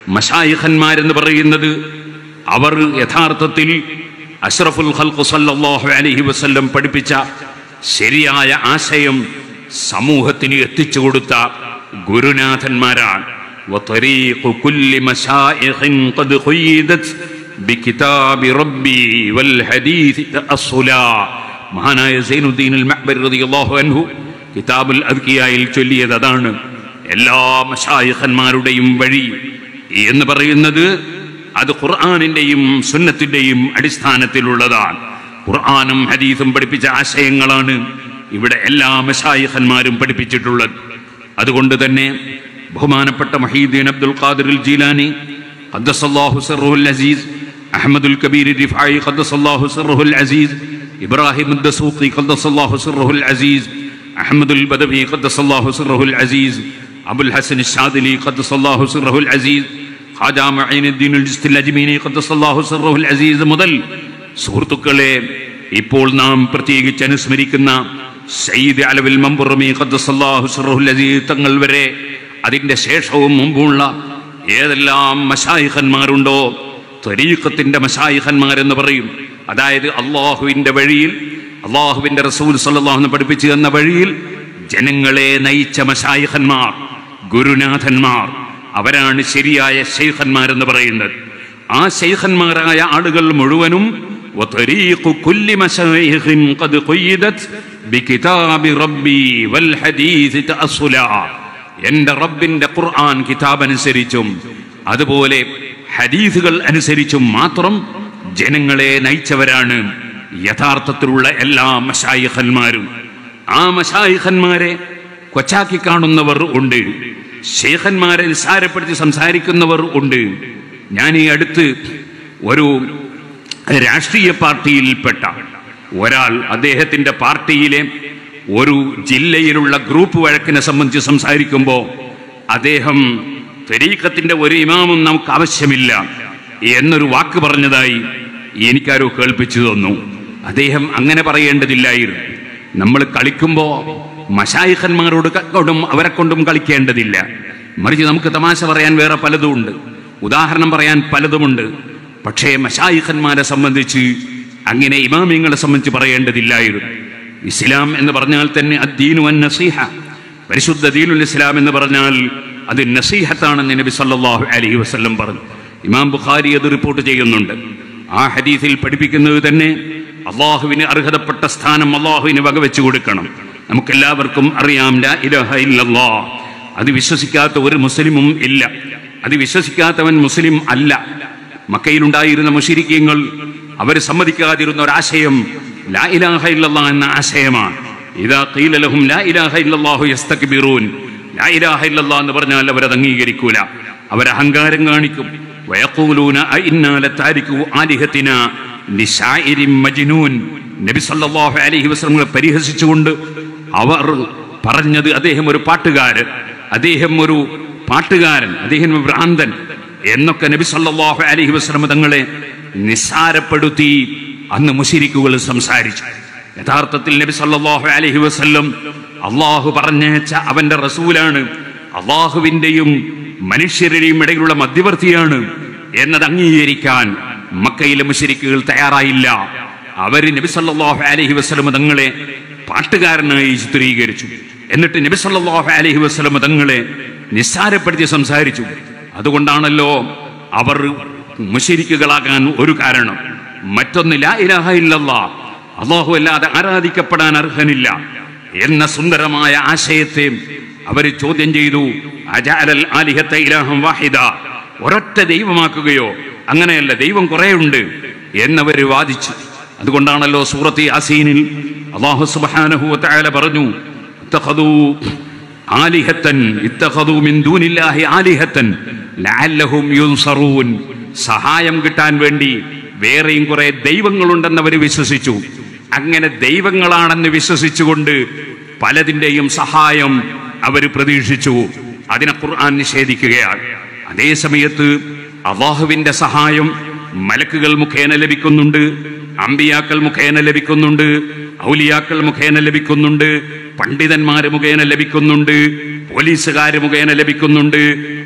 മഷായിഖന്മാരെന്ന് പറയുന്നത് അവർ യഥാർത്ഥത്തിൽ അഷ്റഫുൽ ഖൽഖ് സല്ലല്ലാഹു അലൈഹി വസല്ലം പഠിപ്പിച്ച ശരിയായ ആശയം സമൂഹത്തിന് എത്തിച്ചു കൊടുത്ത ഗുരുനാഥന്മാരാണ് وطريق كل مشائخ قد قيدت بكتاب ربي والحديث تأصلا മഹാനായ സൈനുദ്ദീൻ അൽ മഹ്ബർ റളിയല്ലാഹു അൻഹു കിതാബുൽ അദ്കിയായിൽ ചൊല്ലിയത് അതാണ് എല്ലാ മഷായിഖന്മാരുടെയും വഴി എന്ന് പറയുന്നത് അത് ഖുർആാനിന്റെയും സുന്നത്തിന്റെയും അടിസ്ഥാനത്തിലുള്ളതാണ് ഖുർആാനും ഹദീസും പഠിപ്പിച്ച ആശയങ്ങളാണ് ഇവിടെ എല്ലാ മഷായിഖന്മാരും പഠിപ്പിച്ചിട്ടുള്ളത് അതുകൊണ്ട് തന്നെ ബഹുമാനപ്പെട്ട മഹീദ്ദീൻ അബ്ദുൽ ഖാദിർ ജീലാനി ഖദ്ദസല്ലാഹു സിർറുൽ അസീസ് അഹമ്മദുൽ കബീർ റിഫായി ഖദ്ദസല്ലാഹു സിർറുൽ അസീസ് ഇബ്രാഹിം الدسوقي قدس الله سره العزيز أحمد البدوي قدس الله سره العزيز أبو الحسن الشاذلي قدس الله سره العزيز ഖാജ മഈനുദ്ദീൻ അൽ-ജിസ്തി അജ്മീനി ഖദ്ദസല്ലാഹു സിർറുൽ അസീസ് മുതൽ സുഹൃത്തുക്കളെ ഇപ്പോൾ നാം പ്രത്യേകിച്ച് അനുസ്മരിക്കുന്ന സയ്യിദ് അലവിൽ മമ്പുറമി ഖദ്ദസല്ലാഹു സിർറുൽ അസീസ് തങ്ങൾ വരെ അതിന്റെ ശേഷവും മുമ്പുള്ള ഏതെല്ലാം മശായിഖന്മാരുണ്ടോ ത്വരീഖത്തിന്റെ മശായിഖന്മാരെന്ന് പറയും അതായത് അള്ളാഹുവിന്റെ വഴിയിൽ അള്ളാഹുവിന്റെ റസൂൽ സല്ലാഹുന്ന് പഠിപ്പിച്ചു തന്ന വഴിയിൽ ജനങ്ങളെ നയിച്ച മശായിഖന്മാർ ഗുരുനാഥന്മാർ അവരാണ് ശരിയായ ശൈഖന്മാരെന്ന് പറയുന്നത് ആ ശൈഖന്മാരായ ആളുകൾ മുഴുവനും وطريق كل مشايخ قد قيدت بكتاب ربي والحديث تأصلا എന്റെ റബ്ബിന്റെ ഖുർആൻ കിതാബ് അനുസരിച്ചും അതുപോലെ ഹദീസുകൾ അനുസരിച്ചും മാത്രം ജനങ്ങളെ നയിച്ചവരാണ് യഥാർത്ഥത്തിലുള്ള എല്ലാ മഷായിഖന്മാരും ആ മഷായിഖന്മാരെ കൊച്ചാക്കി കാണുന്നവർ ഉണ്ട് ഷേഖന്മാരെ നിസ്സാരപ്പെടുത്തി സംസാരിക്കുന്നവർ ഉണ്ട് ഞാൻ ഈ അടുത്ത് ഒരു രാഷ്ട്രീയ പാർട്ടിയിൽപ്പെട്ട ഒരാൾ അദ്ദേഹത്തിന്റെ പാർട്ടിയിലെ ഒരു ജില്ലയിലുള്ള ഗ്രൂപ്പ് വഴക്കിനെ സംബന്ധിച്ച് സംസാരിക്കുമ്പോൾ അദ്ദേഹം തെരീക്കത്തിന്റെ ഒരു ഇമാമും നമുക്ക് ആവശ്യമില്ല എന്നൊരു വാക്ക് പറഞ്ഞതായി എനിക്കാരോ കേൾപ്പിച്ചു തന്നു അദ്ദേഹം അങ്ങനെ പറയേണ്ടതില്ലായിരുന്നു നമ്മൾ കളിക്കുമ്പോൾ മഷായിഖന്മാരോട് കൊണ്ടും അവരെ കൊണ്ടും കളിക്കേണ്ടതില്ല മറിച്ച് നമുക്ക് തമാശ പറയാൻ വേറെ പലതും ഉണ്ട് ഉദാഹരണം പറയാൻ പലതുമുണ്ട് പക്ഷേ മഷായിഖന്മാരെ സംബന്ധിച്ച് അങ്ങനെ ഇമാമിങ്ങളെ സംബന്ധിച്ച് പറയേണ്ടതില്ലായിരുന്നു ഇസ്ലാം എന്ന് പറഞ്ഞാൽ തന്നെ അദ്ദീനു അൻ നസീഹ പരിശുദ്ധ ദീനുൽ ഇസ്ലാം എന്ന് പറഞ്ഞാൽ അത് നസീഹത്താണെന്ന് നബി സല്ലല്ലാഹു അലൈഹി വസല്ലം പറഞ്ഞു ഇമാം ബുഖാരി അത് റിപ്പോർട്ട് ചെയ്യുന്നുണ്ട് ആ ഹദീസിൽ പഠിപ്പിക്കുന്നത് തന്നെ അള്ളാഹുവിന് അർഹതപ്പെട്ട സ്ഥാനം അള്ളാഹുവിന് വകവെച്ചു കൊടുക്കണം നമുക്കെല്ലാവർക്കും അറിയാം ലാ ഇലാഹ ഇല്ലല്ലാ അത് വിശ്വസിക്കാത്ത ഒരു മുസ്ലിമും ഇല്ല അത് വിശ്വസിക്കാത്തവൻ മുസ്ലിം അല്ല മക്കയിലുണ്ടായിരുന്ന മുഷിരിക്കങ്ങൾ അവർ സമ്മതിക്കാതിരുന്ന ഒരാശയം ലാ ഇലാഹ ഇല്ലല്ലാ എന്ന ആശയമാണ് ഇതാ ഖീല ലഹും ലാ ഇലാഹ ഇല്ലല്ലാഹു യസ്തക്ബിറൂൻ ലാ ഇലാഹ ഇല്ലല്ലാ എന്ന് പറഞ്ഞാൽ അവരത് അംഗീകരിക്കൂല അവർ അഹങ്കാരം കാണിക്കും വയഖൂലൂന അഇന്നാ ലതാരികു ആലിഹത്തിന ലിശാഇരിൻ മജ്നൂൻ നബി സല്ലല്ലാഹു അലൈഹി വസല്ലം പരിഹസിച്ചുകൊണ്ട് അവർ പറഞ്ഞത് അദ്ദേഹം ഒരു പാട്ടുകാരൻ അദ്ദേഹം ഒരു പാട്ടുകാരൻ അദ്ദേഹം ഒരു ഭ്രാന്തൻ എന്നൊക്കെ നബി സല്ലല്ലാഹു അലൈഹി വസല്ലം തങ്ങളെ നിസ്സാരപ്പെടുത്തി അന്ന് മുശിരിക്കുകൾ സംസാരിച്ചു യഥാർത്ഥത്തിൽ നബി സല്ലല്ലാഹു അലൈഹി വസല്ലം അള്ളാഹു പറഞ്ഞയച്ച അവന്റെ റസൂലാണ് അള്ളാഹുവിന്റെയും മനുഷ്യരുടെയും ഇടയിലുള്ള മധ്യവർത്തിയാണ് എന്നത് അംഗീകരിക്കാൻ മക്കയിലെ മുശരിക്കുകൾ തയ്യാറായില്ല അവര് നബി സല്ലല്ലാഹു അലൈഹി വസല്ലം തങ്ങളെ പാട്ടുകാരനായി ചിത്രീകരിച്ചു എന്നിട്ട് നബി സല്ലല്ലാഹു അലൈഹി വസല്ലം തങ്ങളെ നിസ്സാരപ്പെടുത്തി സംസാരിച്ചു അതുകൊണ്ടാണല്ലോ അവർ മുശരിക്കുകളാകാൻ ഒരു കാരണം മറ്റൊന്ന് ലാ ഇലാഹ ഇല്ലല്ലാ അള്ളാഹു അല്ലാതെ ആരാധിക്കപ്പെടാൻ അർഹനില്ല എന്ന സുന്ദരമായ ആശയത്തെ അവർ ചോദ്യം ചെയ്തു അജാലൽ ആലിഹത്തെ ഇലാഹം വാഹിദ ഒരൊറ്റ ദൈവമാക്കുകയോ അങ്ങനെയല്ല ദൈവം കുറേ ഉണ്ട് എന്നവർ വാദിച്ചു അതുകൊണ്ടാണല്ലോ സൂറത്ത് യാസീനിൽ അള്ളാഹു സുബ്ഹാനഹു വതആല പറഞ്ഞു ഇത്തഖദൂ ആലിഹത്തൻ ഇത്തഖദൂ മിൻ ദൂനില്ലാഹി ആലിഹത്തൻ ലഅല്ലഹും യുൻസറൂൻ സഹായം കിട്ടാൻ വേണ്ടി വേറെയും കുറെ ദൈവങ്ങളുണ്ടെന്ന് അവർ വിശ്വസിച്ചു അങ്ങനെ ദൈവങ്ങളാണെന്ന് വിശ്വസിച്ചുകൊണ്ട് പലതിൻ്റെയും സഹായം അവർ പ്രതീക്ഷിച്ചു അതിനെ ഖുർആൻ നിഷേധിക്കുകയാണ് അതേ സമയത്ത് അള്ളാഹുവിന്റെ സഹായം മലക്കുകൾ മുഖേന ലഭിക്കുന്നുണ്ട് അമ്പിയാക്കൾ മുഖേന ലഭിക്കുന്നുണ്ട് ഔലിയാക്കൾ മുഖേന ലഭിക്കുന്നുണ്ട് പണ്ഡിതന്മാര് മുഖേന ലഭിക്കുന്നുണ്ട് പോലീസുകാര് മുഖേന ലഭിക്കുന്നുണ്ട്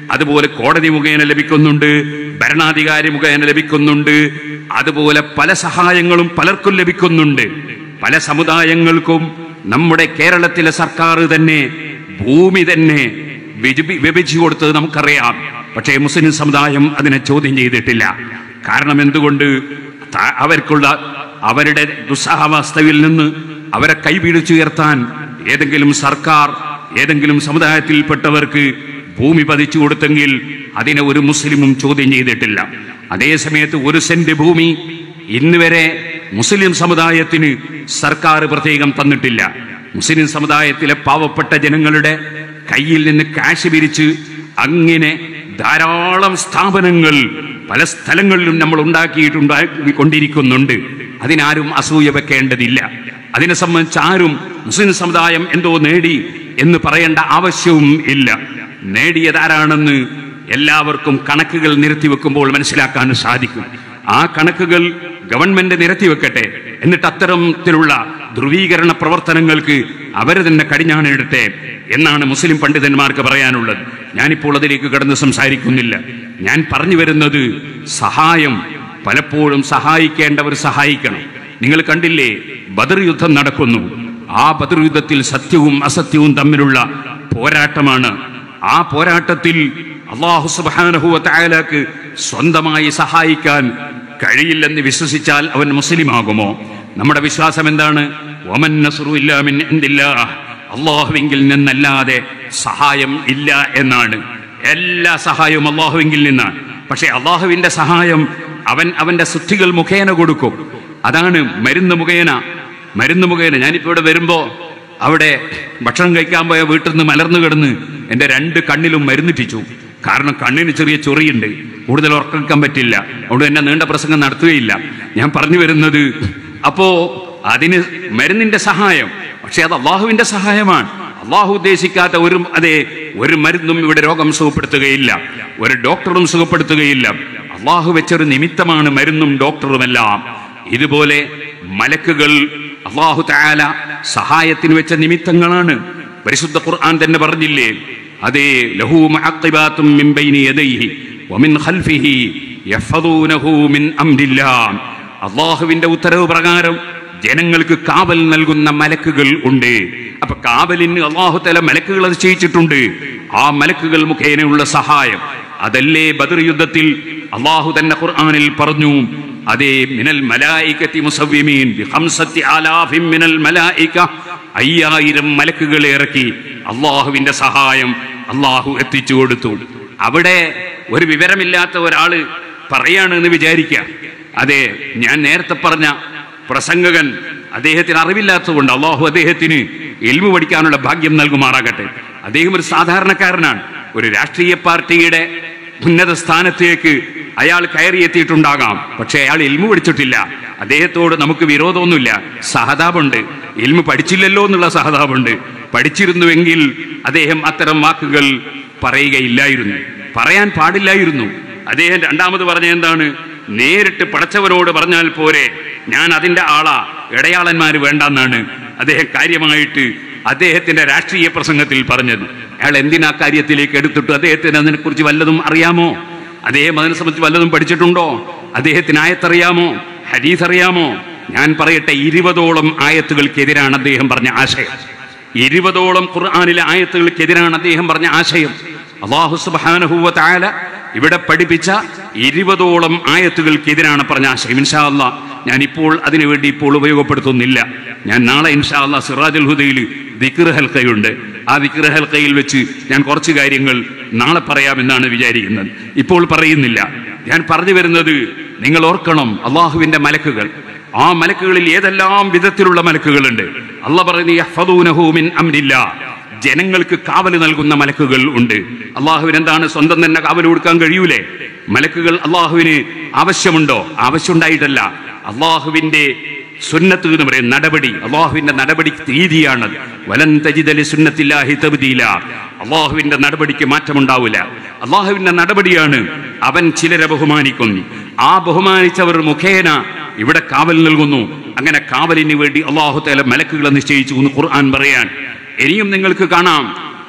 അതുപോലെ കോടതി മുഖേന ലഭിക്കുന്നുണ്ട് ഭരണാധികാരി മുഖേന ലഭിക്കുന്നുണ്ട് അതുപോലെ പല സഹായങ്ങളും പലർക്കും ലഭിക്കുന്നുണ്ട് പല സമുദായങ്ങൾക്കും നമ്മുടെ കേരളത്തിലെ സർക്കാർ തന്നെ ഭൂമി തന്നെ വിഭജി- വിഭജിച്ചു കൊടുത്തത് നമുക്കറിയാം പക്ഷേ മുസ്ലിം സമുദായം അതിനെ ചോദ്യം ചെയ്തിട്ടില്ല കാരണം എന്തുകൊണ്ട് ത- അവർക്കുള്ള അവരുടെ ദുസ്സഹാവസ്ഥയിൽ നിന്ന് അവരെ കൈപിടിച്ചുയർത്താൻ ഏതെങ്കിലും സർക്കാർ ഏതെങ്കിലും സമുദായത്തിൽപ്പെട്ടവർക്ക് ഭൂമി പതിച്ചു കൊടുത്തെങ്കിൽ അതിനെ ഒരു മുസ്ലിമും ചോദ്യം ചെയ്തിട്ടില്ല അതേസമയത്ത് ഒരു സെന്റ് ഭൂമി ഇന്ന് വരെ മുസ്ലിം സമുദായത്തിന് സർക്കാർ പ്രത്യേകം തന്നിട്ടില്ല മുസ്ലിം സമുദായത്തിലെ പാവപ്പെട്ട ജനങ്ങളുടെ കയ്യിൽ നിന്ന് കാശ് പിരിച്ച് അങ്ങനെ ധാരാളം സ്ഥാപനങ്ങൾ പല സ്ഥലങ്ങളിലും നമ്മൾ ഉണ്ടാക്കിയിട്ടുണ്ടാക്കി കൊണ്ടിരിക്കുന്നുണ്ട് അതിനാരും അസൂയ വെക്കേണ്ടതില്ല അതിനെ സംബന്ധിച്ച് ആരും മുസ്ലിം സമുദായം എന്തോ നേടി എന്ന് പറയേണ്ട ആവശ്യവും ഇല്ല നേടിയതാരാണെന്ന് എല്ലാവർക്കും കണക്കുകൾ നിരത്തി വെക്കുമ്പോൾ മനസ്സിലാക്കാൻ സാധിക്കും ആ കണക്കുകൾ ഗവൺമെന്റ് നിരത്തി വെക്കട്ടെ എന്നിട്ട് അത്തരത്തിലുള്ള ധ്രുവീകരണ പ്രവർത്തനങ്ങൾക്ക് അവര് തന്നെ കടിഞ്ഞാണിടട്ടെ എന്നാണ് മുസ്ലിം പണ്ഡിതന്മാർക്ക് പറയാനുള്ളത് ഞാനിപ്പോൾ അതിലേക്ക് കടന്ന് സംസാരിക്കുന്നില്ല ഞാൻ പറഞ്ഞു വരുന്നത് സഹായം പലപ്പോഴും സഹായിക്കേണ്ടവർ സഹായിക്കണം നിങ്ങൾ കണ്ടില്ലേ ബദർ യുദ്ധം നടക്കുന്നു ആ ബദർ യുദ്ധത്തിൽ സത്യവും അസത്യവും തമ്മിലുള്ള പോരാട്ടമാണ് ആ പോരാട്ടത്തിൽ അള്ളാഹു സുബാനഹുവ തായാലാക്ക് സ്വന്തമായി സഹായിക്കാൻ കഴിയില്ലെന്ന് വിശ്വസിച്ചാൽ അവൻ മുസ്ലിമാകുമോ നമ്മുടെ വിശ്വാസം എന്താണ് ഒമൻ നസ്റു ഇല്ലാ മിൻ ഇൻദില്ലാഹ്. അള്ളാഹുവിങ്കിൽ നിന്നല്ലാതെ സഹായം ഇല്ല എന്നാണ് എല്ലാ സഹായവും അള്ളാഹുവിങ്കിൽ നിന്നാണ് പക്ഷെ അള്ളാഹുവിന്റെ സഹായം അവൻ അവന്റെ സുദ്ധികൾ മുഖേന കൊടുക്കും അതാണ് മരുന്ന് മുഖേന മരുന്ന് മുഖേന ഞാനിപ്പോ ഇവിടെ വരുമ്പോ അവിടെ ഭക്ഷണം കഴിക്കാൻ പോയ വീട്ടിൽ നിന്ന് മലർന്നു കിടന്ന് എന്റെ രണ്ട് കണ്ണിലും മരുന്നിട്ടിച്ചു കാരണം കണ്ണിന് ചെറിയ ചൊറിയുണ്ട് കൂടുതൽ ഉറക്കാൻ പറ്റില്ല അതുകൊണ്ട് എന്നെ നീണ്ട പ്രസംഗം നടത്തുകയില്ല ഞാൻ പറഞ്ഞു വരുന്നത് അപ്പോ അതിന് മരുന്നിന്റെ സഹായം പക്ഷെ അത് അള്ളാഹുവിന്റെ സഹായമാണ് അള്ളാഹു ഉദ്ദേശിക്കാത്ത ഒരു അതെ ഒരു മരുന്നും ഇവിടെ രോഗം സുഖപ്പെടുത്തുകയില്ല ഒരു ഡോക്ടറും സുഖപ്പെടുത്തുകയില്ല അള്ളാഹു വെച്ചൊരു നിമിത്തമാണ് മരുന്നും ഡോക്ടറുമെല്ലാം ഇതുപോലെ മലക്കുകൾ അള്ളാഹു താല സഹായത്തിന് വെച്ച നിമിത്തങ്ങളാണ് പരിശുദ്ധ ഖുർആൻ തന്നെ പറഞ്ഞില്ലേ അതേ ലഹു മുഅഖിബാത്തും മിൻ ബൈനി യദൈഹി വമിൻ ഖൽഫിഹി യഹ്ഫദൂനഹു മിൻ അംരില്ലാഹ് അള്ളാഹുവിന്റെ ഉത്തരവ് പ്രകാരം ജനങ്ങൾക്ക് കാവൽ നൽകുന്ന മലക്കുകൾ ഉണ്ട് അപ്പൊ കാവലിന് അള്ളാഹു തല മലക്കുകൾ അത് ചെയ്യിച്ചിട്ടുണ്ട് ആ മലക്കുകൾ മുഖേനയുള്ള സഹായം അതല്ലേ ബദർ യുദ്ധത്തിൽ അള്ളാഹു തന്നെ ഖുർആനിൽ പറഞ്ഞു അതേ മിനൽ മലായികത്തി മുസവ്വിമീൻ ബിഖംസത്തി ആലാഫിൻ മിനൽ മലായിക അയ്യായിരം മലക്കുകളെ ഇറക്കി അള്ളാഹുവിന്റെ സഹായം അള്ളാഹു എത്തിച്ചു കൊടുത്തു അവിടെ ഒരു വിവരമില്ലാത്ത ഒരാള് പറയാണ് എന്ന് വിചാരിക്കുക അതെ ഞാൻ നേരത്തെ പറഞ്ഞ പ്രസംഗകൻ അദ്ദേഹത്തിന് അറിവില്ലാത്തതുകൊണ്ട് അള്ളാഹു അദ്ദേഹത്തിന് എൽമു പഠിക്കാനുള്ള ഭാഗ്യം നൽകുമാറാകട്ടെ അദ്ദേഹം ഒരു സാധാരണക്കാരനാണ് ഒരു രാഷ്ട്രീയ പാർട്ടിയുടെ ഉന്നത സ്ഥാനത്തേക്ക് അയാൾ കയറിയെത്തിയിട്ടുണ്ടാകാം പക്ഷെ അയാൾ ഇൽമു പഠിച്ചിട്ടില്ല അദ്ദേഹത്തോട് നമുക്ക് വിരോധമൊന്നുമില്ല സഹതാപുണ്ട് ഇൽമു പഠിച്ചില്ലല്ലോ എന്നുള്ള സഹതാപുണ്ട് പഠിച്ചിരുന്നുവെങ്കിൽ അദ്ദേഹം അത്തരം വാക്കുകൾ പറയുകയില്ലായിരുന്നു പറയാൻ പാടില്ലായിരുന്നു അദ്ദേഹം രണ്ടാമത് പറഞ്ഞ എന്താണ് നേരിട്ട് പടച്ചവനോട് പറഞ്ഞാൽ പോരെ ഞാൻ അതിന്റെ ആളാ ഇടയാളന്മാര് വേണ്ടെന്നാണ് അദ്ദേഹം കാര്യമായിട്ട് അദ്ദേഹത്തിന്റെ രാഷ്ട്രീയ പ്രസംഗത്തിൽ പറഞ്ഞത് അയാൾ എന്തിനാ കാര്യത്തിലേക്ക് എടുത്തിട്ട് അദ്ദേഹത്തിന് അതിനെക്കുറിച്ച് വല്ലതും അറിയാമോ അദ്ദേഹം അതിനെ സംബന്ധിച്ച് വല്ലതും പഠിച്ചിട്ടുണ്ടോ അദ്ദേഹത്തിന് ആയത്തറിയാമോ ഹദീസ് അറിയാമോ ഞാൻ പറയട്ടെ ഇരുപതോളം ആയത്തുകൾക്കെതിരാണ് അദ്ദേഹം പറഞ്ഞ ആശയം ഇരുപതോളം ഖുർആാനിലെ ആയത്തുകൾക്കെതിരാണ് അദ്ദേഹം പറഞ്ഞ ആശയം അള്ളാഹു സുബാനഹുവ താല ഇവിടെ പഠിപ്പിച്ച ഇരുപതോളം ആയത്തുകൾക്കെതിരാണ് പറഞ്ഞ ആശയം ഇൻഷാ അല്ലാ ഞാൻ ഇപ്പോൾ അതിനുവേണ്ടി ഇപ്പോൾ ഉപയോഗപ്പെടുത്തുന്നില്ല ഞാൻ നാളെ ഇൻഷാ അല്ലാ സിറാജുൽ ഹുദയിൽ ദിക്ർ ഹൽക്കയുണ്ട് ആ ദിക്ർ ഹൽക്കയിൽ വെച്ച് ഞാൻ കുറച്ച് കാര്യങ്ങൾ നാളെ പറയാമെന്നാണ് വിചാരിക്കുന്നത് ഇപ്പോൾ പറയുന്നില്ല ഞാൻ പറഞ്ഞു വരുന്നത് നിങ്ങൾ ഓർക്കണം അള്ളാഹുവിന്റെ മലക്കുകൾ ആ മലക്കുകളിൽ ഏതെല്ലാം വിധത്തിലുള്ള മലക്കുകളുണ്ട് അല്ല പറയുന്നത് യഹ്ഫദൂനഹു മിൻ അംരില്ലാ ജനങ്ങൾക്ക് കാവല് നൽകുന്ന മലക്കുകൾ ഉണ്ട് അള്ളാഹുവിന് എന്താണ് സ്വന്തം തന്നെ കാവൽ കൊടുക്കാൻ കഴിയൂലേ മലക്കുകൾ അള്ളാഹുവിന് ആവശ്യമുണ്ടോ ആവശ്യമുണ്ടായിട്ടല്ല അള്ളാഹുവിന്റെ സുന്നത്ത് എന്ന് പറയും നടപടി അള്ളാഹുവിന്റെ നടപടി രീതിയാണ് വലൻ തജിദലി സുന്നത്തില്ലാഹി തബ്ദീല അള്ളാഹുവിന്റെ നടപടിക്ക് മാറ്റമുണ്ടാവില്ല അള്ളാഹുവിന്റെ നടപടിയാണ് അവൻ ചിലരെ ബഹുമാനിക്കുന്നു ആ ബഹുമാനിച്ചവർ മുഖേന ഇവിടെ കാവൽ നൽകുന്നു അങ്ങനെ കാവലിന് വേണ്ടി അള്ളാഹു തല മലക്കുകളെ നിശ്ചയിച്ചു എന്ന് ഖുർആൻ പറയാൻ ഇനിയും നിങ്ങൾക്ക് കാണാം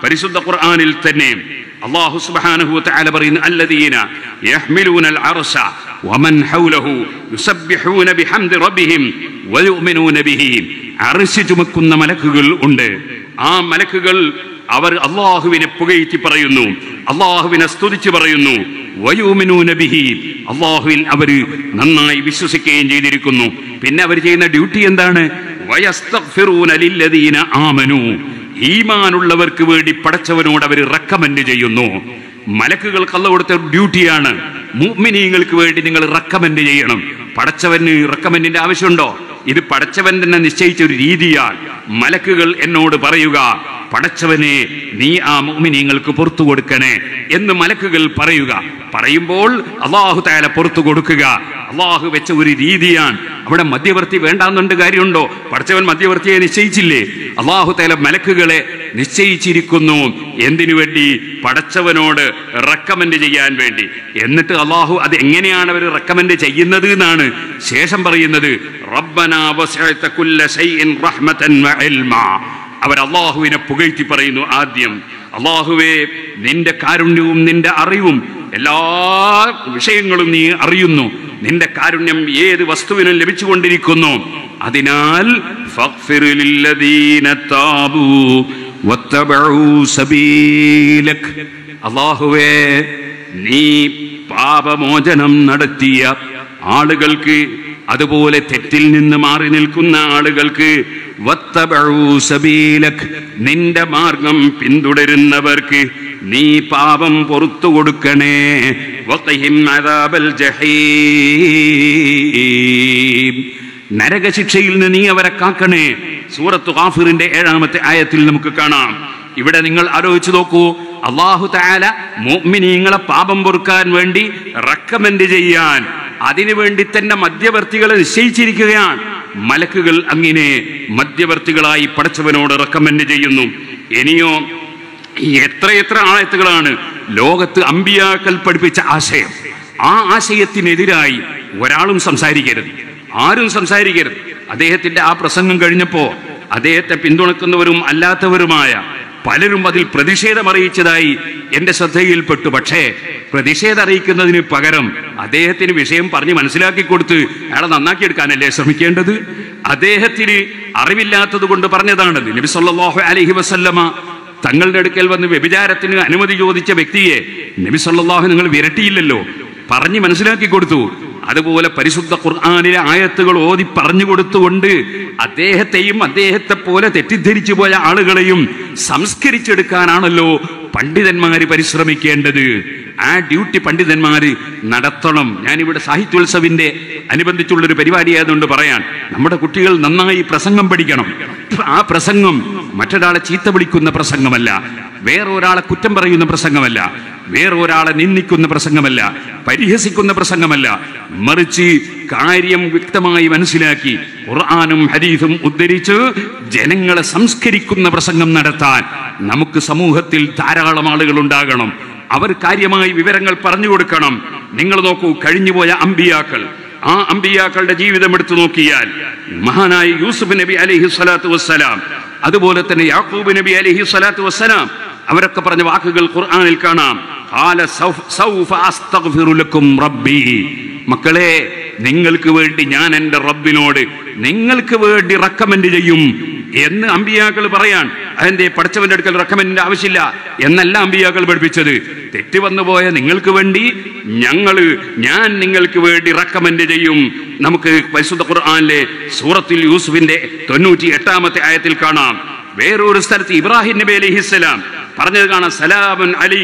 പരിശുദ്ധ ഖുർആനിൽ തന്നെ അള്ളാഹു സുബ്ഹാനഹു വതആല പറയുന്നു അല്ലദീന യഹ്മിലൂനൽ അർശ വമൻ ഹൗലഹു യുസബ്ബിഹൂന ബിഹംദി റബ്ബിഹിം വയുമിനൂന ബിഹി അർശ് ചുമക്കുന്ന മലക്കുകൾ ഉണ്ട് ആ മലക്കുകൾ അവർ അള്ളാഹുവിനെ പുകഴ്ത്തി പറയുന്നു അള്ളാഹുവിനെ സ്തുതിച്ച് പറയുന്നു വയോമിനൂന ബിഹി അള്ളാഹുവിൽ അവർ നന്നായി വിശ്വസിക്കുകയും ചെയ്തിരിക്കുന്നു പിന്നെ അവർ ചെയ്യുന്ന ഡ്യൂട്ടി എന്താണ് വയസ്തഗ്ഫിറൂന ലില്ലദീന ആമനു ഈമാനുള്ളവർക്ക് വേണ്ടി പടച്ചവനോട് അവർ റെക്കമെൻഡ് ചെയ്യുന്നു മലക്കുകൾ കള്ള കൊടുത്ത ഡ്യൂട്ടിയാണ് മുഅ്മിനീങ്ങൾക്ക് വേണ്ടി നിങ്ങൾ റെക്കമെൻഡ് ചെയ്യണം പടച്ചവന് റെക്കമെൻഡിന്റെ ആവശ്യമുണ്ടോ ഇത് പടച്ചവൻ തന്നെ നിശ്ചയിച്ച ഒരു രീതിയാണ് മലക്കുകൾ എന്നോട് പറയുക പടച്ചവനെ നീ ആ മുഅ്മിനീങ്ങൾക്ക് പുറത്തു കൊടുക്കണേ എന്ന് മലക്കുകൾ പറയുക പറയുമ്പോൾ അള്ളാഹു താല പുറത്തു കൊടുക്കുക അള്ളാഹു വെച്ച ഒരു രീതിയാണ് അവിടെ മധ്യവർത്തി വേണ്ടാന്നുണ്ട് കാര്യമുണ്ടോ പടച്ചവൻ മധ്യവർത്തിയെ നിശ്ചയിച്ചില്ലേ അള്ളാഹു താല മലക്കുകളെ നിശ്ചയിച്ചിരിക്കുന്നു എന്തിനു വേണ്ടി പടച്ചവനോട് റെക്കമെൻഡ് ചെയ്യാൻ വേണ്ടി എന്നിട്ട് അള്ളാഹു അത് എങ്ങനെയാണ് അവർ റെക്കമെൻഡ് ചെയ്യുന്നത് എന്നാണ് ശേഷം പറയുന്നത് റബ്ബനാ വസഅത കുല്ല ശൈഇൻ റഹ്മതൻ വ ഇൽമാ അവർ അള്ളാഹുവിനെ പുകഴ്ത്തി പറയുന്നു ആദ്യം അള്ളാഹുവെ നിന്റെ കാരുണ്യവും നിന്റെ അറിവും എല്ലാ വിഷയങ്ങളും നീ അറിയുന്നു നിന്റെ കാരുണ്യം ഏത് വസ്തുവിനും ലഭിച്ചുകൊണ്ടിരിക്കുന്നു അതിനാൽ ഫഗ്ഫിർ ലില്ലദീന താബൂ വത്തബഊ സബീലക് അള്ളാഹുവേ നീ പാപമോചനം നടത്തിയ ആളുകൾക്ക് അതുപോലെ തെറ്റിൽ നിന്ന് മാറി നിൽക്കുന്ന ആളുകൾക്ക് വത്തബഊ സബീലക് നിന്റെ മാർഗം പിന്തുടരുന്നവർക്ക് നീ പാപം പൊറത്തു കൊടുക്കണേ വഖിഹിം അദാബൽ ജഹീം നരകശിക്ഷയിൽ നിന്ന് നീ അവരെ കാക്കണേ സൂറത്ത് ഗാഫിറിന്റെ ഏഴാമത്തെ ആയത്തിൽ നമുക്ക് കാണാം ഇവിടെ നിങ്ങൾ ആലോചിച്ചു നോക്കൂ അള്ളാഹു താല മുഅ്മിനീങ്ങളെ പാപം പൊറുക്കാൻ വേണ്ടി റെക്കമെൻഡ് ചെയ്യാൻ അതിനു വേണ്ടി തന്നെ മധ്യവർത്തികളെ നിശ്ചയിച്ചിരിക്കുകയാണ് മലക്കുകൾ അങ്ങനെ മധ്യവർത്തികളായി പടച്ചവനോട് റെക്കമെൻഡ് ചെയ്യുന്നു ഇനിയോ എത്രയെത്ര ആയത്തുകളാണ് ലോകത്ത് അമ്പിയാക്കൽ പഠിപ്പിച്ച ആശയം ആ ആശയത്തിനെതിരായി ഒരാളും സംസാരിക്കരുത് ആരും സംസാരിക്കരുത് അദ്ദേഹത്തിന്റെ ആ പ്രസംഗം കഴിഞ്ഞപ്പോ അദ്ദേഹത്തെ പിന്തുണക്കുന്നവരും അല്ലാത്തവരുമായ പലരും അതിൽ പ്രതിഷേധം അറിയിച്ചതായി എന്റെ ശ്രദ്ധയിൽപ്പെട്ടു പക്ഷേ പ്രതിഷേധം അറിയിക്കുന്നതിന് പകരം അദ്ദേഹത്തിന് വിഷയം പറഞ്ഞ് മനസ്സിലാക്കി കൊടുത്ത് അയാളെ നന്നാക്കിയെടുക്കാനല്ലേ ശ്രമിക്കേണ്ടത് അദ്ദേഹത്തിന് അറിവില്ലാത്തത് കൊണ്ട് പറഞ്ഞതാണത് നബി സല്ലല്ലാഹു അലൈഹി വസല്ലമ തങ്ങളുടെ അടുക്കൽ വന്ന് വ്യഭിചാരത്തിന് അനുമതി ചോദിച്ച വ്യക്തിയെ നബി സല്ലല്ലാഹു നിങ്ങൾ വിരട്ടിയില്ലല്ലോ പറഞ്ഞ് മനസ്സിലാക്കി കൊടുത്തു അതുപോലെ പരിശുദ്ധ ഖുർആാനിലെ ആയത്തുകൾ ഓതി പറഞ്ഞു കൊടുത്തുകൊണ്ട് അദ്ദേഹത്തെയും അദ്ദേഹത്തെ പോലെ തെറ്റിദ്ധരിച്ചു പോയ ആളുകളെയും സംസ്കരിച്ചെടുക്കാനാണല്ലോ പണ്ഡിതന്മാര് പരിശ്രമിക്കേണ്ടത് ആ ഡ്യൂട്ടി പണ്ഡിതന്മാര് നടത്തണം ഞാനിവിടെ സാഹിത്യോത്സവിന്റെ അനുബന്ധിച്ചുള്ളൊരു പരിപാടിയായതുകൊണ്ട് പറയാൻ നമ്മുടെ കുട്ടികൾ നന്നായി പ്രസംഗം പഠിക്കണം ആ പ്രസംഗം മറ്റൊരാളെ ചീത്ത വിളിക്കുന്ന പ്രസംഗമല്ല വേറൊരാളെ കുറ്റം പറയുന്ന പ്രസംഗമല്ല വേറൊരാളെ നിന്ദിക്കുന്ന പ്രസംഗമല്ല പരിഹസിക്കുന്ന പ്രസംഗമല്ല മറിച്ച് കാര്യം വ്യക്തമായി മനസ്സിലാക്കി ഖുർആാനും ഹദീസും ഉദ്ധരിച്ച് ജനങ്ങളെ സംസ്കരിക്കുന്ന പ്രസംഗം നടത്താൻ നമുക്ക് സമൂഹത്തിൽ ധാരാളം ആളുകൾ ഉണ്ടാകണം അവർ കാര്യമായി വിവരങ്ങൾ പറഞ്ഞു കൊടുക്കണം നിങ്ങൾ നോക്കൂ കഴിഞ്ഞുപോയ അമ്പിയാക്കൾ ആ അമ്പിയാക്കളുടെ ജീവിതം എടുത്തു നോക്കിയാൽ മഹാനായ യൂസുഫ് നബി അലൈഹി സ്വലാത്തു വസ്സലാം അതുപോലെ തന്നെ യാക്കൂബ് നബി അലൈഹി സ്വലാത്തു വസ്സലാം അവരൊക്കെ പറഞ്ഞ വാക്കുകൾ ഖുർആനിൽ കാണാം ഖാല സൗഫ്- സൗഫ അസ്തഗ്ഫിറു ലക്കും റബ്ബി മക്കളെ നിങ്ങൾക്ക് വേണ്ടി ഞാൻ എൻ്റെ റബ്ബിനോട് നിങ്ങൾക്ക് വേണ്ടി റെക്കമെൻഡ് ചെയ്യും എന്ന് അമ്പിയാക്കൾ പറയാൻ അതെന്തേ പഠിച്ചവന്റെ അടുക്കൽ റെക്കമെൻഡിന്റെ ആവശ്യമില്ല എന്നല്ല അമ്പിയാക്കൾ പഠിപ്പിച്ചത് തെറ്റ് വന്നുപോയ നിങ്ങൾക്ക് വേണ്ടി ഞങ്ങള് ഞാൻ നിങ്ങൾക്ക് വേണ്ടി റെക്കമെൻഡ് ചെയ്യും നമുക്ക് പരിശുദ്ധ ഖുർആനിലെ സൂറത്തിൽ യൂസുഫിന്റെ തൊണ്ണൂറ്റി എട്ടാമത്തെ ആയത്തിൽ കാണാം വേറൊരു സ്ഥലത്ത് ഇബ്രാഹിം നബി അലൈഹിസ്സലാം പറഞ്ഞത് കാണാം സലാമൻ അലി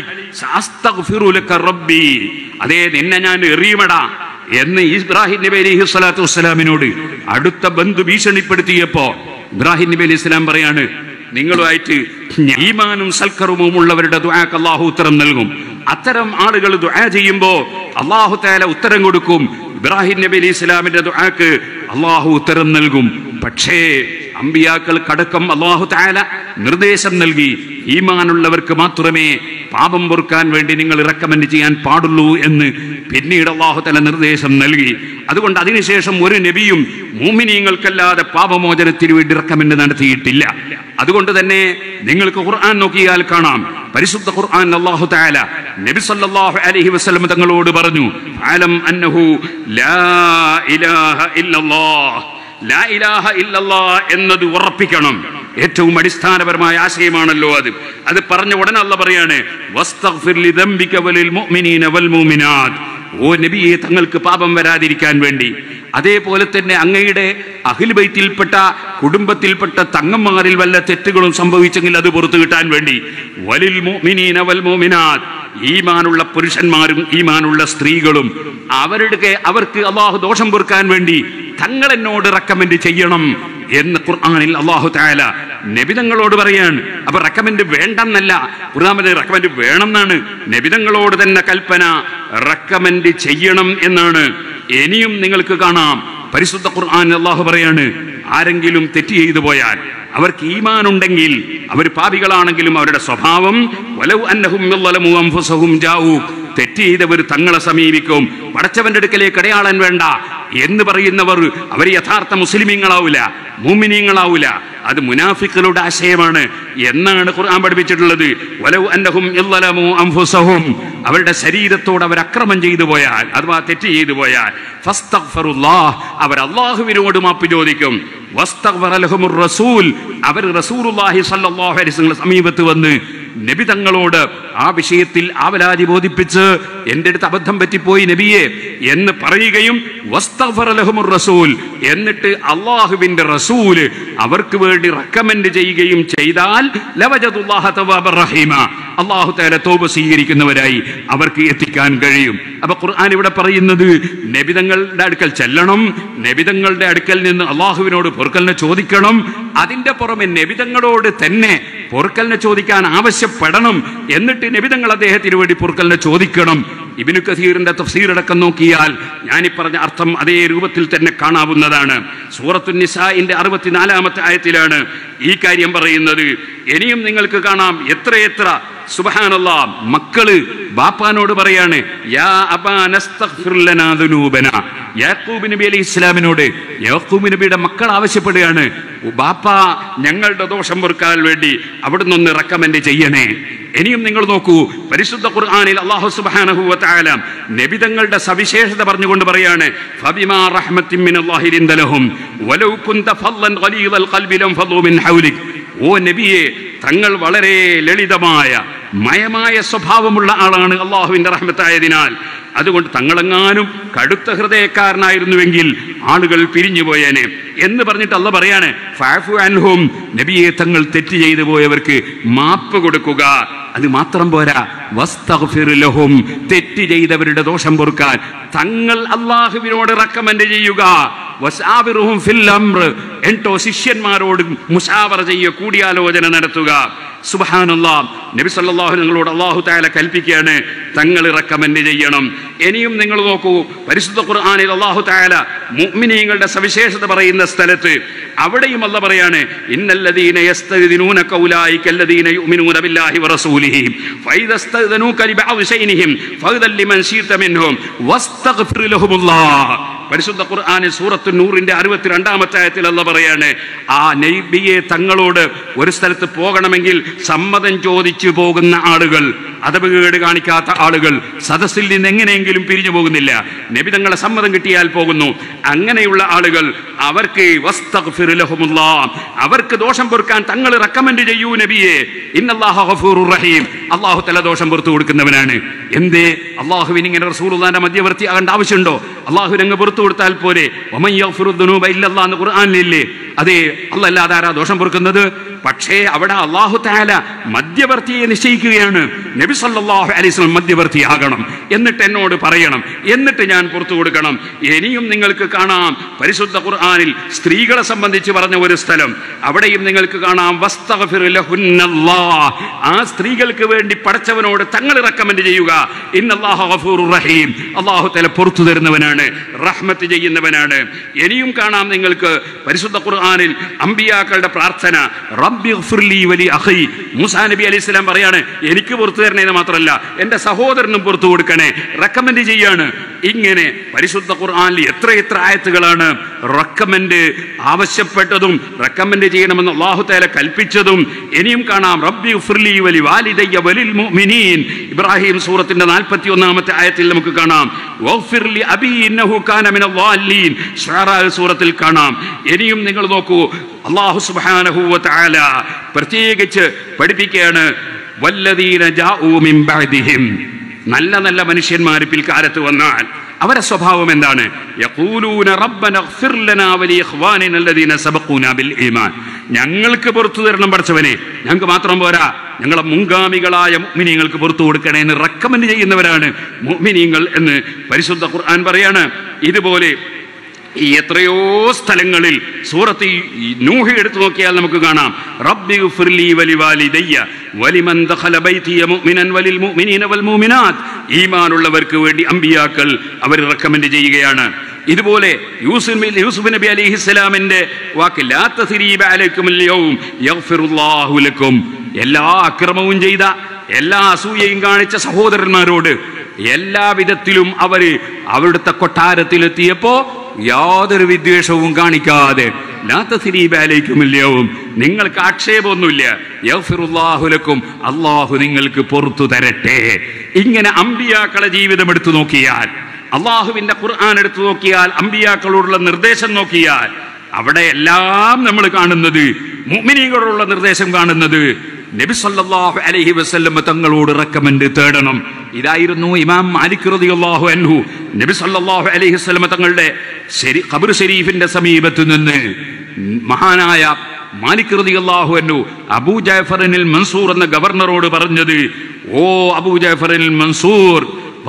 റബ്ബി അതേ നിന്നെ ഞാൻ എറിയുമടാ എന്ന് ഇബ്രാഹിം നബി അലൈഹി സ്വലാത്തു വസ്സലാമിനോട് അടുത്ത ബന്ധു ഭീഷണിപ്പെടുത്തിയപ്പോ ഇബ്രാഹിം നബി അലൈഹി സ്വലാം പറയാണ് നിങ്ങളുമായിട്ട് ഈമാനും സൽക്കറുമും ഉള്ളവരുടെ ദുആക്ക് അള്ളാഹു ഉത്തരം നൽകും അത്തരം ആളുകൾ ദുആ ചെയ്യുമ്പോ അള്ളാഹു താല ഉത്തരം കൊടുക്കും ഇബ്രാഹിം നബി അലൈഹി സ്വലാമിന്റെ ദുആക്ക് അള്ളാഹു ഉത്തരം നൽകും പക്ഷേ അമ്പിയാക്കൾക്കടക്കം അള്ളാഹു താല നിർദ്ദേശം നൽകി ഈമാനുള്ളവർക്ക് മാത്രമേ പാപം പൊറുക്കാൻ വേണ്ടി നിങ്ങൾ റെക്കമെൻഡ് ചെയ്യാൻ പാടുള്ളൂ എന്ന് പിന്നീട് അള്ളാഹു തല നിർദ്ദേശം നൽകി അതുകൊണ്ട് അതിനുശേഷം ഒരു നബിയും മൂമിനീങ്ങൾക്കല്ലാതെ പാപമോചനത്തിന് വേണ്ടി റക്കമെന്റ് നടത്തിയിട്ടില്ല അതുകൊണ്ട് തന്നെ നിങ്ങൾക്ക് ഖുർആൻ നോക്കിയാൽ കാണാം പരിശുദ്ധ ഖുർആൻ അല്ലാഹു തആല നബി സല്ലല്ലാഹു അലൈഹി വസല്ലം തങ്ങളോട് പറഞ്ഞു അലം അന്നഹു ലാ ഇലാഹ ഇല്ലല്ലാഹ് ലാ ഇലാഹ ഇല്ലല്ലാഹ് എന്നത് ഉറപ്പിക്കണം ഏറ്റവും അടിസ്ഥാനപരമായ ആശയമാണല്ലോ അത് അത് പറഞ്ഞ ഉടനെ അല്ല പറയാണ് വസ്തഗ്ഫിർ ലിദംബിക വലിൽ മുഅ്മിനീന വൽ മുഅ്മിനാത്ത് ഓ നബിയെ തങ്ങൾക്ക് പാപം വരാതിരിക്കാൻ വേണ്ടി അതേപോലെ തന്നെ അങ്ങയുടെ അഖിൽ ബൈത്തിൽപ്പെട്ട കുടുംബത്തിൽപ്പെട്ട തങ്ങന്മാരിൽ വല്ല തെറ്റുകളും സംഭവിച്ചെങ്കിൽ അത് പുറത്തു കിട്ടാൻ വേണ്ടി വലിൽ മുഅ്മിനീന വൽ മുഅ്മിനാത്ത് ഈമാനുള്ള പുരുഷന്മാരും ഈമാനുള്ള സ്ത്രീകളും അവരുടെ അവർക്ക് അള്ളാഹു ദോഷം പൊറുക്കാൻ വേണ്ടി തങ്ങൾ എന്നോട് റെക്കമെൻഡ് ചെയ്യണം എന്ന് ഖുർആനിൽ അള്ളാഹു താല നബിതങ്ങളോട് പറയാണ് അപ്പൊ റെക്കമെൻഡ് വേണ്ടെന്നല്ല ഖുർആാനിൽ റെക്കമെൻഡ് വേണം എന്നാണ് നബിതങ്ങളോട് തന്നെ കൽപ്പന റെക്കമെൻഡ് ചെയ്യണം എന്നാണ് ഇനിയും നിങ്ങൾക്ക് കാണാം പരിശുദ്ധ ഖുർആൻ അള്ളാഹു പറയാണ് ആരെങ്കിലും തെറ്റ് ചെയ്തു പോയാൽ അവർക്ക് ഈമാൻ ഉണ്ടെങ്കിൽ അവർ പാപികളാണെങ്കിലും അവരുടെ സ്വഭാവം വലവ് അന്നഹും യളലമു അൻഫുസഹും ജാഊക് തെറ്റ് ചെയ്തവർ തങ്ങളെ സമീപിക്കും പടച്ചവന്റെ അടുക്കലേക്ക് അടയാളൻ വേണ്ട എന്ന് പറയുന്നവർ അവർ യഥാർത്ഥ മുസ്ലിമീങ്ങളാവൂല മൂമിനീങ്ങളാവൂല അത് മുനാഫിക്കളുടെ ആശയമാണ് എന്നാണ് ഖുർആൻ പഠിപ്പിച്ചിട്ടുള്ളത് വലവ് അന്നഹും യളലമു അൻഫുസഹും അവരുടെ ശരീരത്തോട് അവർ അക്രമം ചെയ്തു പോയാൽ അഥവാ തെറ്റ് ചെയ്തു പോയാൽ ഫസ്തഗ്ഫിറുല്ലാഹ് അവർ അള്ളാഹുവിനോട് മാപ്പ് ചോദിക്കും വസ്തഗ്ഫറ ലഹുമുർ റസൂൽ അവർ റസൂലുള്ളാഹി സ്വല്ലല്ലാഹു അലൈഹി വസല്ലം സമീപത്ത് വന്ന് നബി തങ്ങളോട് ആ വിഷയത്തിൽ ആവലാതി ബോധിപ്പിച്ച് എൻ്റെ അടുത്ത് അബദ്ധം പറ്റിപ്പോയി നബിയെ എന്ന് പറയുകയും വസ്തഗ്ഫറ ലഹുമുർ റസൂൽ എന്നിട്ട് അള്ളാഹുവിന്റെ റസൂല് അവർക്ക് വേണ്ടി റെക്കമെൻഡ് ചെയ്യുകയും ചെയ്താൽ ലവജദുല്ലാഹ തവ്വാബർ റഹീമ അള്ളാഹു തആല തോപ സ്വീകരിക്കുന്നവരായി അവർക്ക് എത്തിക്കാൻ കഴിയും അപ്പൊ ഖുർആൻ ഇവിടെ പറയുന്നത് നബിതങ്ങളുടെ അടുക്കൽ ചെല്ലണം നബിതങ്ങളുടെ അടുക്കൽ നിന്ന് അള്ളാഹുവിനോട് പൊറുക്കലിനെ ചോദിക്കണം അതിന്റെ പുറമെ നബിതങ്ങളോട് തന്നെ പൊറുക്കലിനെ ചോദിക്കാൻ ആവശ്യപ്പെടണം എന്നിട്ട് നബിതങ്ങൾ അദ്ദേഹത്തിന് വേണ്ടി പൊറുക്കലിനെ ചോദിക്കണം ഇബിനു കസീറിന്റെ തഫ്സീറടക്കം നോക്കിയാൽ ഞാൻ ഈ പറഞ്ഞ അർത്ഥം അതേ രൂപത്തിൽ തന്നെ കാണാവുന്നതാണ് സൂറത്തു നിസാഇന്റെ അറുപത്തിനാലാമത്തെ ആയത്തിലാണ് ഈ കാര്യം പറയുന്നത് ഇനിയും നിങ്ങൾക്ക് കാണാം എത്രയെത്ര സുബഹാനല്ല മക്കള് ബാപ്പാനോട് പറയാണ് യാ അബാ നസ്തഗ്ഫിർ ലനാ ദുനൂബന യാക്കൂബ് നബി അലൈഹി ഇസ്ലാമിനോട് യാക്കൂബ് നബിയുടെ മക്കൾ ആവശ്യപ്പെടുകയാണ് ബാപ്പ ഞങ്ങളുടെ ദോഷം പൊറുക്കാൻ വേണ്ടി അവിടുന്ന് ഒന്ന് റെക്കമെൻഡ് ചെയ്യണേ ഇനിയും നിങ്ങൾ നോക്കൂ പരിശുദ്ധ ഖുർആനിൽ അല്ലാഹു സുബ്ഹാനഹു വ തആല നബിതങ്ങളുടെ സവിശേഷത പറഞ്ഞുകൊണ്ട് പറയാണ് ഫബിമാ റഹ്മത്തിൻ മിനല്ലാഹി ലിൻദലഹും വലൗ കുന്ത ഫല്ലൻ ഖലീദൽ ഖൽബി ലം ഫളു മിൻ ഹൗലിക് ഓ നബിയെ തങ്ങൾ വളരെ ലളിതമായ മയമായ സ്വഭാവമുള്ള ആളാണ് അള്ളാഹുവിന്റെ റഹ്മത്തായതിനാൽ അതുകൊണ്ട് തങ്ങളെങ്ങാനും കടുത്ത ഹൃദയക്കാരനായിരുന്നുവെങ്കിൽ ആളുകൾ പിരിഞ്ഞുപോയേനെ എന്ന് പറഞ്ഞിട്ട് അല്ല പറയാണ് ഫാഫു അൻഹും നബിയെ തങ്ങൾ തെറ്റ് ചെയ്തു പോയവർക്ക് മാപ്പ് കൊടുക്കുക അത് മാത്രം പോരാ വസ്തഗ്ഫിർ ലഹും തെറ്റ് ചെയ്തവരുടെ ദോഷം പൊറുക്കാൻ തങ്ങൾ അള്ളാഹുവിനോട് റെക്കമെൻഡ് ചെയ്യുക വസാബിറുഹും ഫിൽ അംർ എട്ടോ ശിഷ്യന്മാരോട് മുഷാവറ ചെയ്യുക കൂടിയാലോചന നടത്തുക സുബഹാനല്ലാ നബി സല്ലല്ലാഹു നിങ്ങളോട് അള്ളാഹു താല കൽപ്പിക്കുകയാണ് തങ്ങൾ റെക്കമെൻഡ് ചെയ്യണം ഇനിയും നിങ്ങൾ നോക്കൂ പരിശുദ്ധ ഖുർആനിൽ അള്ളാഹു താല മുഅ്മിനീങ്ങളുടെ സവിശേഷത പറയുന്ന സ്ഥലത്ത് അവിടെയും അല്ല പറയാണ് ഇന്നല്ലദീന യസ്തദിനൂനക ഉലൈക അല്ലദീന യുമിനൂന ബില്ലാഹി വറസൂലിഹി ഫൈദസ്തദനൂക ലിബഅദി ശൈനിഹിം ഫഗ്ദൽ ലിമൻ ശീത മിൻഹും വസ്തഗ്ഫിർ ലഹുമുല്ലാഹ് പരിശുദ്ധ ഖുർആനിൽ സൂറത്തു നൂറിന്റെ അറുപത്തിരണ്ടാമത്തെ ആയത്തിൽ അല്ല പറയാണ് ആ നബിയെ തങ്ങളോട് ഒരു സ്ഥലത്ത് പോകണമെങ്കിൽ സമ്മതം ചോദിച്ചു പോകുന്ന ആളുകൾ അതപകേട് കാണിക്കാത്ത ആളുകൾ സദസ്സിൽ നിന്ന് എങ്ങനെയെങ്കിലും പിരിഞ്ഞു പോകുന്നില്ല നബി തങ്ങളെ സമ്മതം കിട്ടിയാൽ പോകുന്നു അങ്ങനെയുള്ള ആളുകൾ അവർക്ക് വസ്തഗ്ഫിർ ലഹുമുല്ലാ അവർക്ക് ദോഷം പൊറുക്കാൻ തങ്ങൾ റെക്കമെൻഡ് ചെയ്യൂ നബിയെ ഇന്നല്ലാഹു ഗഫൂറുർ റഹീം അള്ളാഹു തല ദോഷം പുറത്തു കൊടുക്കുന്നവനാണ് എന്തേ അള്ളാഹുവിന് ഇങ്ങനെ റസൂലുള്ളാന്റെ മധ്യവർത്തി ആകേണ്ട ആവശ്യമുണ്ടോ അള്ളാഹുവിന് അങ്ങ് പുറത്തു കൊടുത്താൽ പോലെ ഒമൻ യഗ്ഫിറു ദുനൂബ ഇല്ലല്ലാ എന്ന് ഖുർആനിലില്ലേ അതെ അല്ലല്ലാതെ ആരാ ദോഷം പൊറുക്കുന്നത് പക്ഷേ അവിടെ അള്ളാഹു താല മധ്യവർത്തിയെ നിശ്ചയിക്കുകയാണ് നബി സല്ലല്ലാഹു അലൈഹി വസല്ലം മധ്യവർത്തിയാകണം എന്നിട്ട് എന്നോട് പറയണം എന്നിട്ട് ഞാൻ പുറത്തു കൊടുക്കണം ഇനിയും നിങ്ങൾക്ക് കാണാം പരിശുദ്ധ ഖുർആനിൽ സ്ത്രീകളെ സംബന്ധിച്ച് പറഞ്ഞ ഒരു സ്ഥലം അവിടെയും നിങ്ങൾക്ക് കാണാം വസ്തഗ്ഫിർ ലഹുന്നല്ലാഹ്. ആ സ്ത്രീകൾക്ക് വേണ്ടി പടച്ചവനോട് തങ്ങൾ റെക്കമെൻഡ് ചെയ്യുക ഇന്നല്ലാഹു ഗഫൂറുർ റഹീം അള്ളാഹു തല പുറത്തു തരുന്നവനാണ് റഹ്മത്ത് ചെയ്യുന്നവനാണ് ഇനിയും കാണാം നിങ്ങൾക്ക് പരിശുദ്ധ ഖുർആനിൽ അമ്പിയാക്കളുടെ പ്രാർത്ഥന റബ്ബി ഗ്ഫിർലി വലി അഖി മൂസാ നബി അലൈഹി സ്വലാം പറയാണ് എനിക്ക് പുറത്തു തരണേന്ന് മാത്രമല്ല എൻ്റെ സഹോദരനും പുറത്തു കൊടുക്കണേ റെക്കമെൻഡ് ചെയ്യാണ് ഇങ്ങനെ പരിശുദ്ധ ഖുർആനിൽ എത്ര എത്ര ആയത്തുകളാണ് റെക്കമെൻഡ് ആവശ്യപ്പെട്ടതും റെക്കമെൻഡ് ചെയ്യണമെന്ന് അള്ളാഹു തആല കൽപ്പിച്ചതും ഇനിയും കാണാം റബ്ബി ഗ്ഫിർലി വലി വാലിദയ്യ വലിൽ മുഅ്മിനീൻ ഇബ്രാഹിം സൂറത്തിന്റെ 41 ഒന്നാമത്തെ ആയത്തിൽ നമുക്ക് കാണാം വഗ്ഫിർ ലി അബി ഇന്നഹു കാന മിനൽ ളാലിൻ ശുആറാ സൂറത്തിൽ കാണാം ഇനിയും നിങ്ങൾ നോക്കൂ അല്ലാഹു സുബ്ഹാനഹു വ തആല പ്രത്യേകിച്ച് പഠിപ്പിക്കുകയാണ് വല്ലദീന ജാഊ മിൻ ബഅദിഹിം നല്ല നല്ല മനുഷ്യന്മാർ പിൽക്കാലത്ത് വന്നാൽ അവരുടെ സ്വഭാവം എന്താണ് യഖൂലൂന റബ്ബന ഇഗ്ഫിർ ലനാ വലി ഇഖ്വാനിന അല്ലദീന സബഖൂന ബിൽ ഈമാൻ ഞങ്ങൾക്ക് പുറത്തു തരണം പഠിച്ചവനെ ഞങ്ങൾക്ക് മാത്രം പോരാ ഞങ്ങളെ മുൻഗാമികളായ മുഅ്മിനീങ്ങൾക്ക് പുറത്തു കൊടുക്കണേ എന്ന് റെക്കമെൻഡ് ചെയ്യുന്നവരാണ് മുഅ്മിനീങ്ങൾ എന്ന് പരിശുദ്ധ ഖുർആൻ പറയാണ് ഇതുപോലെ ഈ എത്രയോ സ്ഥലങ്ങളിൽ സൂറത്ത് ഈ നൂഹ് എടുത്തു നോക്കിയാൽ നമുക്ക് കാണാം റബ്ബി ഗുഫിർലി വലിവാലിദയ്യ വലിമൻ ദഖല ബൈതിയ മുഅ്മിനൻ വലിൽ മുഅ്മിനീന വൽ മുഅ്മിനാത്ത് ഈമാനുള്ളവർക്ക് വേണ്ടി അമ്പിയാക്കൾ അവർ റെക്കമെൻഡ് ചെയ്യുകയാണ് ഇതുപോലെ യൂസുഫ് യൂസുഫ് നബി അലിഹിസ്സലാമിന്റെ വാക്ക് ലാ തസ്രീബ അലൈക്കും അൽയൗം യഗ്ഫിറുല്ലാഹു ലക്കും എല്ലാ അക്രമവും ചെയ്ത എല്ലാ അസൂയയും കാണിച്ച സഹോദരന്മാരോട് എല്ലാ വിധത്തിലും അവര് അവിടുത്തെ കൊട്ടാരത്തിലെത്തിയപ്പോ യാതൊരു വിദ്വേഷവും കാണിക്കാതെ ലാത്തസിരീബാലേക്കുമില്ലവും നിങ്ങൾക്ക് ആക്ഷേപമൊന്നുമില്ല യഗ്ഫിറുല്ലാഹുലക്കും അള്ളാഹു നിങ്ങൾക്ക് പുറത്തു തരട്ടെ ഇങ്ങനെ അമ്പിയാക്കളെ ജീവിതം എടുത്തു നോക്കിയാൽ അള്ളാഹുവിന്റെ ഖുർആൻ എടുത്തു നോക്കിയാൽ അമ്പിയാക്കളോടുള്ള നിർദ്ദേശം നോക്കിയാൽ അവിടെ എല്ലാം നമ്മൾ കാണുന്നത് മുഅ്മിനീങ്ങളോടുള്ള നിർദ്ദേശം കാണുന്നത് നബി സല്ലല്ലാഹു അലൈഹി വസല്ലം തങ്ങളോട് റെക്കമെൻഡ് തേടണം ഇതായിരുന്നു ഇമാം മാലിക് റളിയല്ലാഹു അൻഹു നബി സല്ലല്ലാഹു അലൈഹി വസല്ലം തങ്ങളുടെ ശരി ഖബർ ഷരീഫിന്റെ സമീപത്ത് നിന്ന് മഹാനായ മാലിക് റളിയല്ലാഹു അൻഹു അബൂ ജാഫറിനിൽ മൻസൂർ എന്ന ഗവർണറോട് പറഞ്ഞത് ഓ അബൂ ജാഫറിനിൽ മൻസൂർ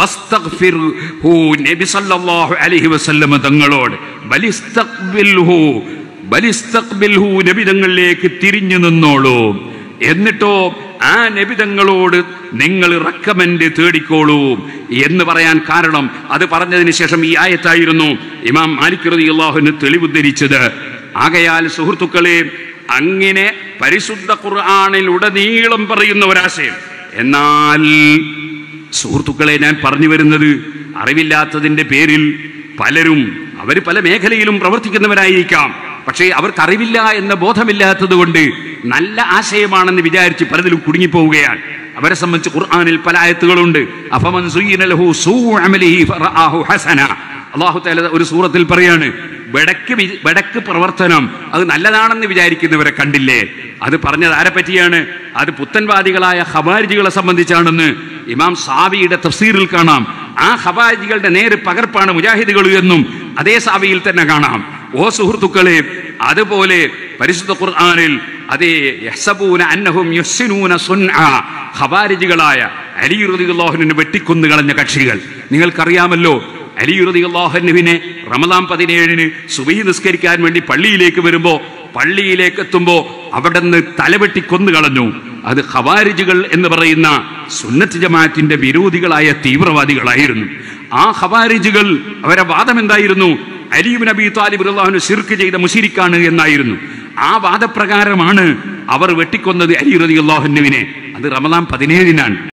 വസ്തഗ്ഫിർഹു നബി സല്ലല്ലാഹു അലൈഹി വസല്ലം തങ്ങളോട് ബലിസ്തഖ്ബിൽഹു ബലിസ്തഖ്ബിൽഹു നബി തങ്ങളിലേക്ക് തിരിഞ്ഞു നിന്നോളൂ എന്നിട്ടോ ആ നബിതങ്ങളോട് നിങ്ങൾ റെക്കമെൻഡ് തേടിക്കോളൂ എന്ന് പറയാൻ കാരണം അത് പറഞ്ഞതിന് ശേഷം ഈ ആയത്തായിരുന്നു ഇമാം മാലിക് റതി അള്ളാഹുവിന് തെളിവുദ്ധരിച്ചത് ആകയാൽ സുഹൃത്തുക്കളെ അങ്ങനെ പരിശുദ്ധ ഖുർആാനിൽ ഉടനീളം പറയുന്ന ഒരാശയം എന്നാൽ സുഹൃത്തുക്കളെ ഞാൻ പറഞ്ഞു വരുന്നത് അറിവില്ലാത്തതിന്റെ പേരിൽ പലരും അവർ പല മേഖലയിലും പ്രവർത്തിക്കുന്നവരായിരിക്കാം പക്ഷേ അവർക്ക് അറിവില്ല എന്ന ബോധമില്ലാത്തത് കൊണ്ട് നല്ല ആശയമാണെന്ന് വിചാരിച്ച് പലതിലും കുടുങ്ങിപ്പോവുകയാണ് അവരെ സംബന്ധിച്ച് ഖുർആനിൽ പല ആയത്തുകളുണ്ട് അഫമൻ സുയ്യിന ലഹു സൂഉ അമലിഹി ഫറആഹു ഹസന അള്ളാഹു തആല ഒരു സൂറത്തിൽ പറയാണ് ബടക്ക് വി- ബടക്ക് പ്രവർത്തനം അത് നല്ലതാണെന്ന് വിചാരിക്കുന്നവരെ കണ്ടില്ലേ അത് പറഞ്ഞത് ആരെ പറ്റിയാണ് അത് പുത്തൻവാദികളായ ഹവാരിജികളെ സംബന്ധിച്ചാണെന്ന് ഇമാം സാവിയുടെ തഫ്സീറിൽ കാണാം ആ ഹവാരിജികളുടെ നേര് പകർപ്പാണ് മുജാഹിദുകൾ എന്നും അതേ സാവിയിൽ തന്നെ കാണാം ഓ സുഹൃത്തുക്കളെ അതുപോലെ പരിശുദ്ധ ഖുർആനിൽ അതേ യഹ്സബൂന അന്നഹും യുഹ്സിനൂന സുൻആ ഖവാരിജികളായ അലി റളിയല്ലാഹുവിനെ വെട്ടിക്കൊന്നു കളഞ്ഞ കക്ഷികൾ നിങ്ങൾക്കറിയാമല്ലോ അലി റളിയല്ലാഹുവിനെ റമദാൻ പതിനേഴിന് സുബഹി നിസ്കരിക്കാൻ വേണ്ടി പള്ളിയിലേക്ക് വരുമ്പോ പള്ളിയിലേക്ക് എത്തുമ്പോ അവിടെ നിന്ന് തലവെട്ടി കൊന്നു കളഞ്ഞു അത് ഖവാരിജുകൾ എന്ന് പറയുന്ന സുന്നത്ത് ജമാഅത്തിന്റെ വിരോധികളായ തീവ്രവാദികളായിരുന്നു ആ ഖവാരിജുകൾ അവരെ വാദം എന്തായിരുന്നു അലീബ് നബി താലിബ് അള്ളാഹുന് ശിർക്ക് ചെയ്ത മുഷിരിക്കാണ് എന്നായിരുന്നു ആ വാദപ്രകാരമാണ് അവർ വെട്ടിക്കൊന്നത് അലി റതി അള്ളാഹുനുവിനെ അത് റമദാൻ പതിനേഴിനാണ്